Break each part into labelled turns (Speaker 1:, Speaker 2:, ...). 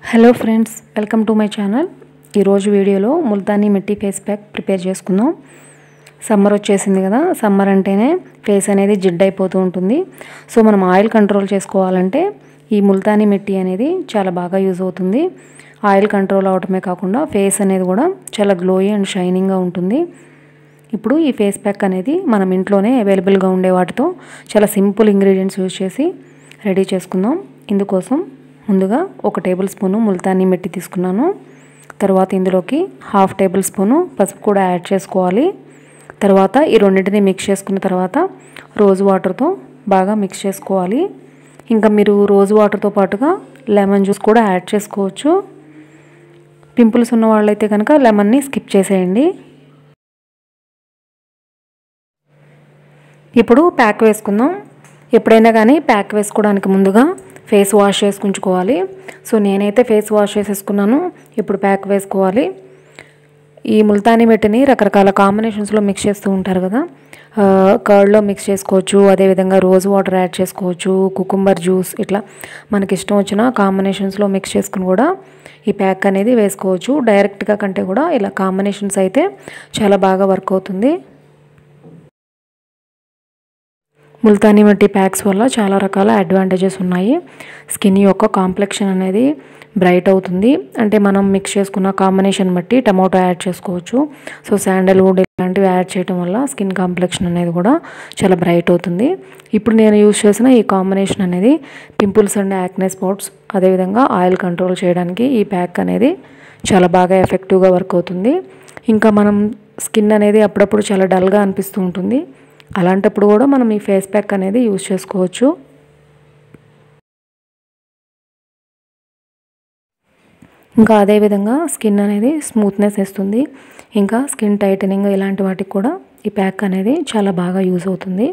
Speaker 1: hello friends welcome to my channel ఈరోజు వీడియోలో Multani mitti face pack prepare చేసుకుందాం సమ్మర్ వచ్చేసింది కదా సమ్మర్ అంటేనే ఫేస్ అనేది జిడ్ అయిపోతూ ఉంటుంది సో మనం ఆయిల్ కంట్రోల్ చేసుకోవాలంటే ఈ ముల్తానీ మిట్టి అనేది చాలా బాగా యూజ్ అవుతుంది ఆయిల్ కంట్రోల్ అవటమే కాకుండా ఫేస్ అనేది కూడా చాలా గ్లోయి అండ్ షైనింగ్గా ఉంటుంది ఇప్పుడు ఈ ఫేస్ ప్యాక్ అనేది మనం ఇంట్లోనే అవైలబుల్గా ఉండే వాటితో చాలా సింపుల్ ఇంగ్రీడియంట్స్ యూజ్ చేసి రెడీ చేసుకుందాం ఇందుకోసం ముందుగా ఒక టేబుల్ స్పూను ముల్తానీ మెట్టి తీసుకున్నాను తర్వాత ఇందులోకి హాఫ్ టేబుల్ స్పూను పసుపు కూడా యాడ్ చేసుకోవాలి తర్వాత ఈ రెండింటిని మిక్స్ చేసుకున్న తర్వాత రోజు వాటర్తో బాగా మిక్స్ చేసుకోవాలి ఇంకా మీరు రోజు వాటర్తో పాటుగా లెమన్ జ్యూస్ కూడా యాడ్ చేసుకోవచ్చు పింపుల్స్ ఉన్న వాళ్ళైతే కనుక లెమన్ని స్కిప్ చేసేయండి ఇప్పుడు ప్యాక్ వేసుకుందాం ఎప్పుడైనా కానీ ప్యాక్ వేసుకోవడానికి ముందుగా ఫేస్ వాష్ చేసుకుంచుకోవాలి సో నేనైతే ఫేస్ వాష్ చేసేసుకున్నాను ఇప్పుడు ప్యాక్ వేసుకోవాలి ఈ ముల్తానీ మెట్టిని రకరకాల కాంబినేషన్స్లో మిక్స్ చేస్తూ ఉంటారు కదా కర్డ్లో మిక్స్ చేసుకోవచ్చు అదేవిధంగా రోజ్ వాటర్ యాడ్ చేసుకోవచ్చు కుకుంబర్ జ్యూస్ ఇట్లా మనకి ఇష్టం వచ్చిన కాంబినేషన్స్లో మిక్స్ చేసుకుని కూడా ఈ ప్యాక్ అనేది వేసుకోవచ్చు డైరెక్ట్గా కంటే కూడా ఇలా కాంబినేషన్స్ అయితే చాలా బాగా వర్క్ అవుతుంది ముల్తానీ మట్టి ప్యాక్స్ వల్ల చాలా రకాల అడ్వాంటేజెస్ ఉన్నాయి స్కిన్ యొక్క కాంప్లెక్షన్ అనేది బ్రైట్ అవుతుంది అంటే మనం మిక్స్ చేసుకున్న కాంబినేషన్ బట్టి టమాటో యాడ్ చేసుకోవచ్చు సో శాండల్వుడ్ ఇలాంటివి యాడ్ చేయడం వల్ల స్కిన్ కాంప్లెక్షన్ అనేది కూడా చాలా బ్రైట్ అవుతుంది ఇప్పుడు నేను యూజ్ చేసిన ఈ కాంబినేషన్ అనేది పింపుల్స్ అండ్ యాక్నే స్పాట్స్ అదేవిధంగా ఆయిల్ కంట్రోల్ చేయడానికి ఈ ప్యాక్ అనేది చాలా బాగా ఎఫెక్టివ్గా వర్క్ అవుతుంది ఇంకా మనం స్కిన్ అనేది అప్పుడప్పుడు చాలా డల్గా అనిపిస్తూ ఉంటుంది అలాంటప్పుడు కూడా మనం ఈ ఫేస్ ప్యాక్ అనేది యూజ్ చేసుకోవచ్చు ఇంకా అదేవిధంగా స్కిన్ అనేది స్మూత్నెస్ ఇస్తుంది ఇంకా స్కిన్ టైటనింగ్ ఇలాంటి వాటికి కూడా ఈ ప్యాక్ అనేది చాలా బాగా యూజ్ అవుతుంది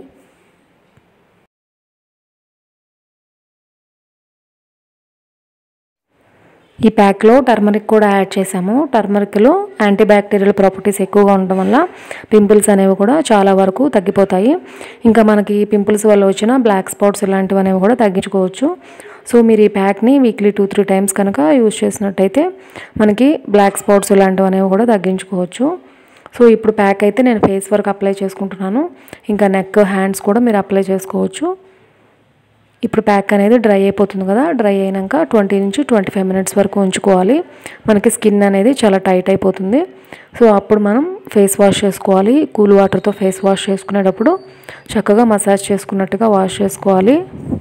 Speaker 1: ఈ ప్యాక్లో టర్మరిక్ కూడా యాడ్ చేసాము టర్మరిక్లో యాంటీ బ్యాక్టీరియల్ ప్రాపర్టీస్ ఎక్కువగా ఉండడం వల్ల పింపుల్స్ అనేవి కూడా చాలా వరకు తగ్గిపోతాయి ఇంకా మనకి పింపుల్స్ వల్ల వచ్చిన బ్లాక్ స్పాట్స్ ఇలాంటివి అనేవి కూడా తగ్గించుకోవచ్చు సో మీరు ఈ ప్యాక్ని వీక్లీ టూ త్రీ టైమ్స్ కనుక యూజ్ చేసినట్టయితే మనకి బ్లాక్ స్పాట్స్ ఇలాంటివి అనేవి కూడా తగ్గించుకోవచ్చు సో ఇప్పుడు ప్యాక్ అయితే నేను ఫేస్ వరకు అప్లై చేసుకుంటున్నాను ఇంకా నెక్ హ్యాండ్స్ కూడా మీరు అప్లై చేసుకోవచ్చు ఇప్పుడు ప్యాక్ అనేది డ్రై అయిపోతుంది కదా డ్రై అయినాక ట్వంటీ నుంచి ట్వంటీ ఫైవ్ మినిట్స్ వరకు ఉంచుకోవాలి మనకి స్కిన్ అనేది చాలా టైట్ అయిపోతుంది సో అప్పుడు మనం ఫేస్ వాష్ చేసుకోవాలి కూల్ వాటర్తో ఫేస్ వాష్ చేసుకునేటప్పుడు చక్కగా మసాజ్ చేసుకున్నట్టుగా వాష్ చేసుకోవాలి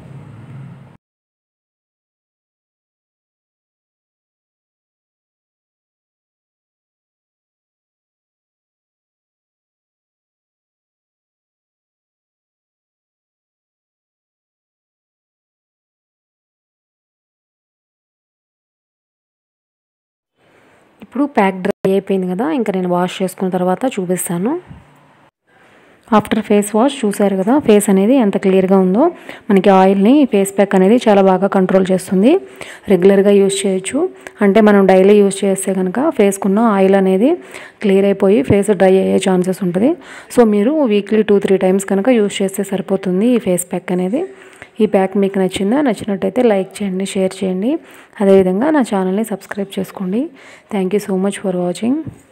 Speaker 1: ఇప్పుడు ప్యాక్ డ్రై అయిపోయింది కదా ఇంకా నేను వాష్ చేసుకున్న తర్వాత చూపిస్తాను ఆఫ్టర్ ఫేస్ వాష్ చూసారు కదా ఫేస్ అనేది ఎంత క్లియర్గా ఉందో మనకి ఆయిల్ని ఫేస్ ప్యాక్ అనేది చాలా బాగా కంట్రోల్ చేస్తుంది రెగ్యులర్గా యూజ్ చేయొచ్చు అంటే మనం డైలీ యూజ్ చేస్తే కనుక ఫేస్కున్న ఆయిల్ అనేది క్లియర్ అయిపోయి ఫేస్ డ్రై అయ్యే ఛాన్సెస్ ఉంటుంది సో మీరు వీక్లీ టూ త్రీ టైమ్స్ కనుక యూజ్ చేస్తే సరిపోతుంది ఈ ఫేస్ ప్యాక్ అనేది ఈ ప్యాక్ మీకు నచ్చిందా నచ్చినట్టయితే లైక్ చేయండి షేర్ చేయండి అదేవిధంగా నా ఛానల్ని సబ్స్క్రైబ్ చేసుకోండి thank you so much for watching